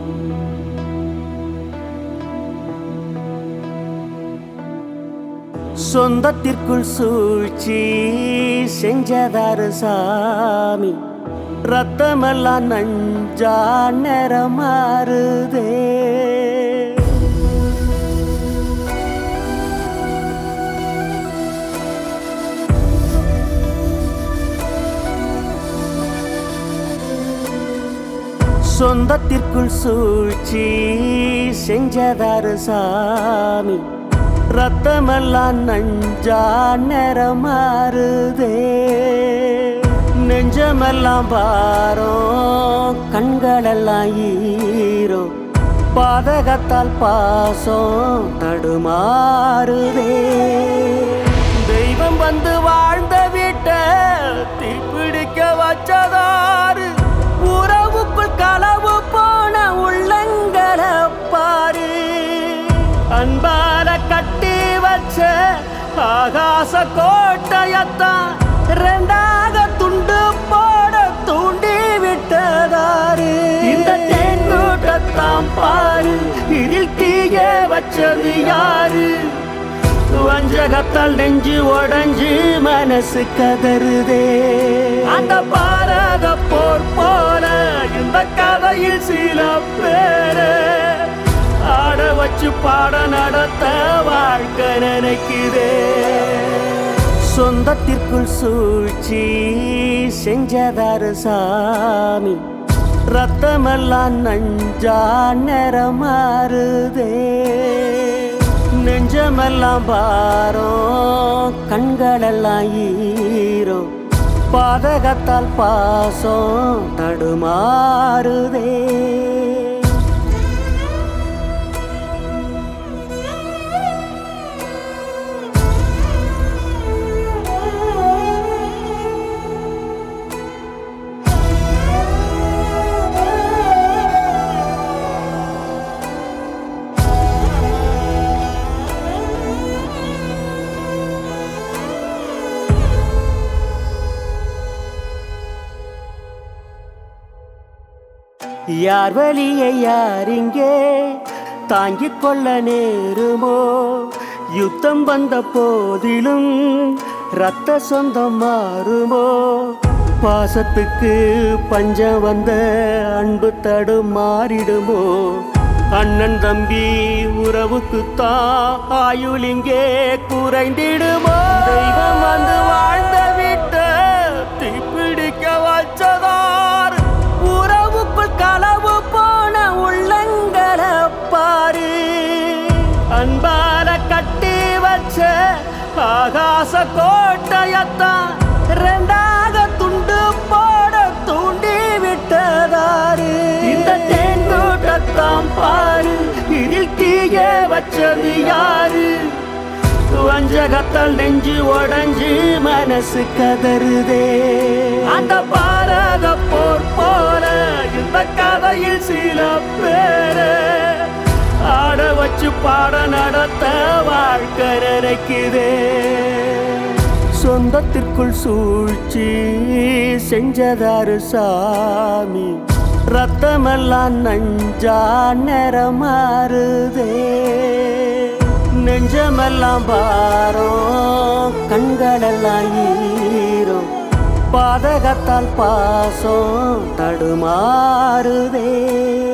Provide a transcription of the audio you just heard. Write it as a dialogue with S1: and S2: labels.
S1: சொந்தத்திற்குள் சூழ்ச்சி செஞ்சதாரு சாமி ரத்தமெல்லாம் நஞ்சா நிறமாறுதே சொந்தத்திற்குள் சூழ்ச்சி செஞ்சதாரு சாமி ரத்தமெல்லாம் நஞ்சா நிறமாறுதே நெஞ்சமெல்லாம் பாரம் கண்களெல்லாம் ஈரோ பாதகத்தால் பாசம் தடுமாறுதே தெய்வம் வந்து வாழ்ந்த வீட்ட தீப்பிடிக்க வச்சதாரு உறவுக்குள் களவு போன உள்ளங்களை பாரு அன்பால கட்டி வச்ச ஆகாச கோட்டையத்தான் ரெண்டாக துண்டு போட தூண்டி விட்டதாரு இந்த தேங்கூட்டத்தான் பாரு இதில் தீய வச்சது யாரு வஞ்சகத்தால் நெஞ்சு உடஞ்சு மனசு கதறுதே அந்த பாரத போர் போல இந்த கதையில் சில பேரு ஆட வச்சு பாட நடத்த வாழ்க்கை நினைக்குதே சொந்தத்திற்குள் சூழ்ச்சி செஞ்சதாரு சாமி ரத்தமெல்லாம் நஞ்சா நிறமாறுதே நெஞ்சமெல்லாம் பாரம் கண்களெல்லாம் ஈரோ பாதகத்தால் பாசம் தடுமாறுதே யார் வழியை யார் இங்கே தாங்கிக் கொள்ள நேருமோ யுத்தம் வந்த போதிலும் ரத்த சொந்தம் மாறுமோ பாசத்துக்கு பஞ்சம் வந்த அன்பு தடு மாறிடுமோ அண்ணன் தம்பி உறவுக்கு தான் ஆயுள் இங்கே குறைந்திடுமோ தெய்வம் வந்து வாழ்ந்த வீட்ட தீப்பிடிக்க வச்சதார் உறவுக்குள் களவு போன உள்ளங்களை பாரு அன்பால கட்டி வச்ச ஆகாச கோட்டையத்தான் ரெண்டாக துண்டு போட தூண்டி விட்டதாரு இந்த தேங்கூட்டத்தான் பாரு இதில் தீய வச்சது யாரு வஞ்சகத்தால் நெஞ்சு உடஞ்சு மனசு கதறுதே அந்த பாரத போர் போல இந்த கதையில் சில பேரு ஆட வச்சு பாட நடத்த வாழ்க்கை நினைக்குதே சொந்தத்திற்குள் சூழ்ச்சி செஞ்சதாரு சாமி ரத்தமெல்லாம் நஞ்சா நிறமாறுதே நெஞ்சமெல்லாம் பாரம் கண்களெல்லாம் ஈரோ பாதகத்தால் பாசம் தடுமாறுதே